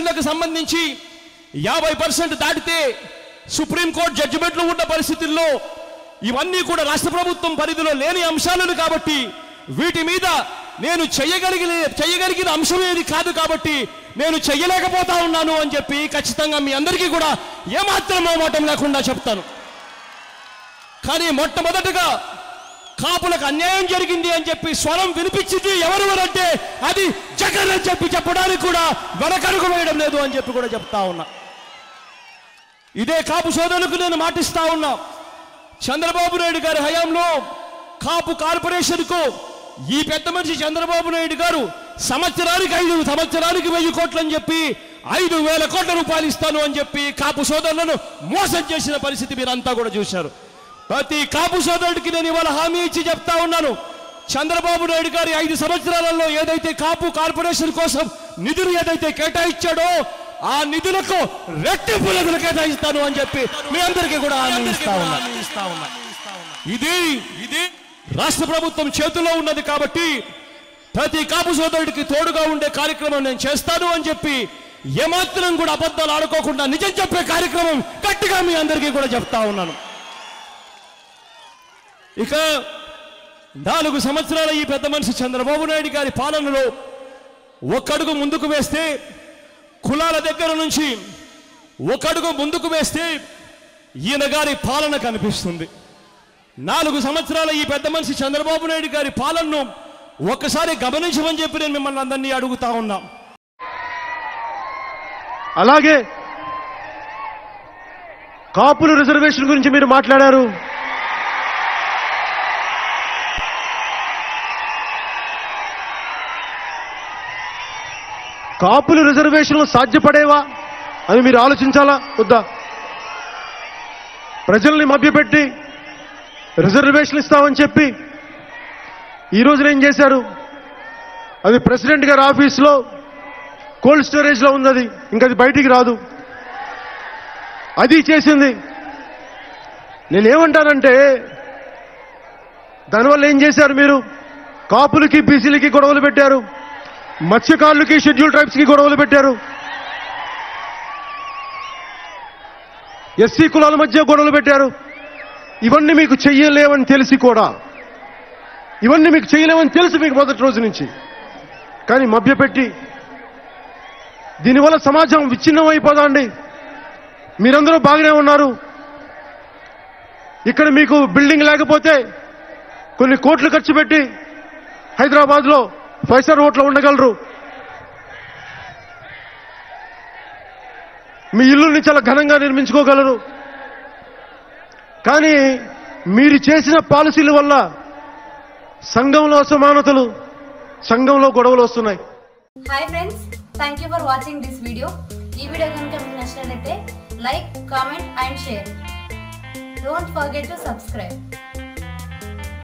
బీసీలకు సంబంధించి యాభై పర్సెంట్ దాటితే సుప్రీంకోర్టు జడ్జిమెంట్లు ఉన్న పరిస్థితుల్లో ఇవన్నీ కూడా రాష్ట్ర ప్రభుత్వం పరిధిలో లేని అంశాలను కాబట్టి వీటి మీద నేను చెయ్యగలిగిన చెయ్యగలిగిన అంశం ఏది కాదు కాబట్టి నేను చెయ్యలేకపోతా ఉన్నాను అని చెప్పి ఖచ్చితంగా మీ అందరికీ కూడా ఏమాత్రం మోమాటం లేకుండా చెప్తాను కానీ మొట్టమొదటగా కాపులకు అన్యాయం జరిగింది అని చెప్పి స్వరం వినిపించింది ఎవరు అంటే అది జగన్ అని చెప్పి చెప్పడానికి కూడా వెనకడుగు వేయడం లేదు అని చెప్పి కూడా చెప్తా ఉన్నా ఇదే కాపు సోదరులకు నేను మాటిస్తా ఉన్నా చంద్రబాబు నాయుడు గారి హయాంలో కాపు కార్పొరేషన్కు ఈ పెద్ద మనిషి చంద్రబాబు నాయుడు గారు సంవత్సరానికి ఐదు సంవత్సరానికి వెయ్యి కోట్లు అని చెప్పి ఐదు వేల కోట్ల రూపాయలు ఇస్తాను అని చెప్పి కాపు సోదరులను మోసం చేసిన పరిస్థితి మీరంతా కూడా చూశారు ప్రతి కాపు సోదరుడికి నేను ఇవాళ హామీ ఇచ్చి చెప్తా ఉన్నాను చంద్రబాబు నాయుడు గారి ఐదు సంవత్సరాలలో ఏదైతే కాపు కార్పొరేషన్ కోసం నిధులు ఏదైతే కేటాయించాడో ఆ నిధులకు రెట్టింపు నిధులు కేటాయిస్తాను అని చెప్పి మీ అందరికీ కూడా హామీ ఇస్తా ఉన్నా ఇది ఇది రాష్ట్ర ప్రభుత్వం చేతిలో ఉన్నది కాబట్టి ప్రతి కాపు సోదరుడికి తోడుగా ఉండే కార్యక్రమం నేను చేస్తాను అని చెప్పి ఏమాత్రం కూడా అబద్ధాలు ఆడుకోకుండా నిజం చెప్పే కార్యక్రమం గట్టిగా మీ అందరికీ కూడా చెప్తా ఉన్నాను ఇక నాలుగు సంవత్సరాల ఈ పెద్ద మనిషి చంద్రబాబు నాయుడు గారి పాలనలో ఒక్కడుగు ముందుకు వేస్తే కులాల దగ్గర నుంచి ఒకడుగు ముందుకు వేస్తే ఈయన గారి పాలన కనిపిస్తుంది నాలుగు సంవత్సరాల ఈ పెద్ద మనిషి చంద్రబాబు నాయుడు గారి పాలనను ఒక్కసారి గమనించమని చెప్పి నేను మిమ్మల్ని అందరినీ అడుగుతా ఉన్నా అలాగే కాపుల రిజర్వేషన్ గురించి మీరు మాట్లాడారు కాపుల రిజర్వేషన్లు సాధ్యపడేవా అని మీరు ఆలోచించాలా వద్దా ప్రజల్ని మభ్యపెట్టి రిజర్వేషన్ ఇస్తామని చెప్పి ఈ రోజున ఏం చేశారు అది ప్రెసిడెంట్ గారి ఆఫీస్లో కోల్డ్ స్టోరేజ్ లో ఉన్నది ఇంకా అది బయటికి రాదు అది చేసింది నేనేమంటానంటే దానివల్ల ఏం చేశారు మీరు కాపులకి బీసీలకి గొడవలు పెట్టారు మత్స్యకారులకి షెడ్యూల్ ట్రైబ్స్ కి గొడవలు పెట్టారు ఎస్సీ కులాల మధ్య గొడవలు పెట్టారు ఇవన్నీ మీకు చెయ్యలేవని తెలిసి కూడా ఇవన్నీ మీకు చేయలేమని తెలుసు మీకు మొదటి రోజు నుంచి కానీ మభ్యపెట్టి దీనివల్ల సమాజం విచ్ఛిన్నం అయిపోదండి మీరందరూ బాగానే ఉన్నారు ఇక్కడ మీకు బిల్డింగ్ లేకపోతే కొన్ని కోట్లు ఖర్చు పెట్టి హైదరాబాద్లో ఫైవ్ స్టార్ హోటల్ ఉండగలరు మీ ఇల్లుని చాలా ఘనంగా నిర్మించుకోగలరు కానీ మీరు చేసిన పాలసీల వల్ల సంఘంలో అసమానతలు సంఘంలో గొడవలు వస్తున్నాయి hi friends thank you for watching this video ఈ వీడియో కనుక మీకు నచ్చినట్లయితే like comment and share don't forget to subscribe